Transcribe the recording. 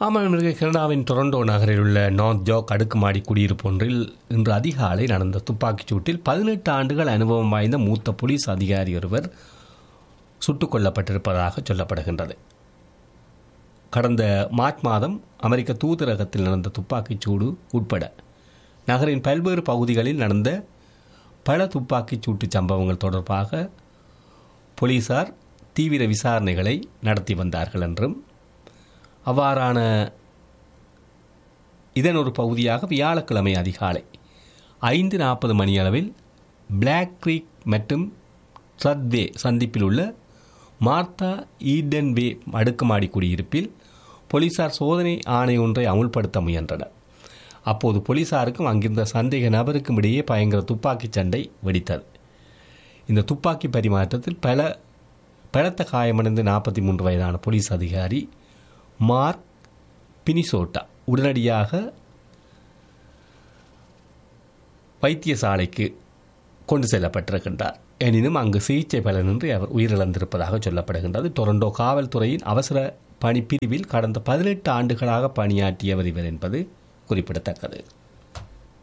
ஆமாம் இன்றைக்கு கனடாவின் டொரண்டோ நகரில் உள்ள நார்த் ஜாக் அடுக்குமாடி குடியிருப்பு ஒன்றில் இன்று அதிகாலை நடந்த துப்பாக்கிச் சூட்டில் பதினெட்டு ஆண்டுகள் அனுபவம் வாய்ந்த மூத்த போலீஸ் அதிகாரி ஒருவர் சுட்டுக் கொல்லப்பட்டிருப்பதாக சொல்லப்படுகின்றது கடந்த மார்ச் மாதம் அமெரிக்க தூதரகத்தில் நடந்த துப்பாக்கிச் சூடு உட்பட நகரின் பல்வேறு பகுதிகளில் நடந்த பல துப்பாக்கிச் சூட்டு சம்பவங்கள் தொடர்பாக போலீசார் தீவிர விசாரணைகளை நடத்தி வந்தார்கள் என்றும் அவ்வாறான இதன் ஒரு பகுதியாக வியாழக்கிழமை அதிகாலை ஐந்து நாற்பது மணியளவில் பிளாக் க்ரீக் மற்றும் சத்வே சந்திப்பில் உள்ள மார்த்தா ஈடன் வே அடுக்குமாடி குடியிருப்பில் போலீசார் சோதனை ஆணை ஒன்றை அமுல்படுத்த முயன்றனர் அப்போது போலீசாருக்கும் அங்கிருந்த சந்தேக நபருக்கும் இடையே பயங்கர துப்பாக்கிச் சண்டை வெடித்தது இந்த துப்பாக்கி பரிமாற்றத்தில் பல பலத்த காயமடைந்த நாற்பத்தி மூன்று வயதான போலீஸ் அதிகாரி மார்க் பினிசோட்டா உடனடியாக வைத்தியசாலைக்கு கொண்டு செல்லப்பட்டிருக்கின்றார் எனினும் அங்கு சிகிச்சை பலனின்றி அவர் உயிரிழந்திருப்பதாக சொல்லப்படுகின்றது டொரண்டோ காவல்துறையின் அவசர பணிப்பிரிவில் கடந்த பதினெட்டு ஆண்டுகளாக பணியாற்றியவர் இவர் என்பது குறிப்பிடத்தக்கது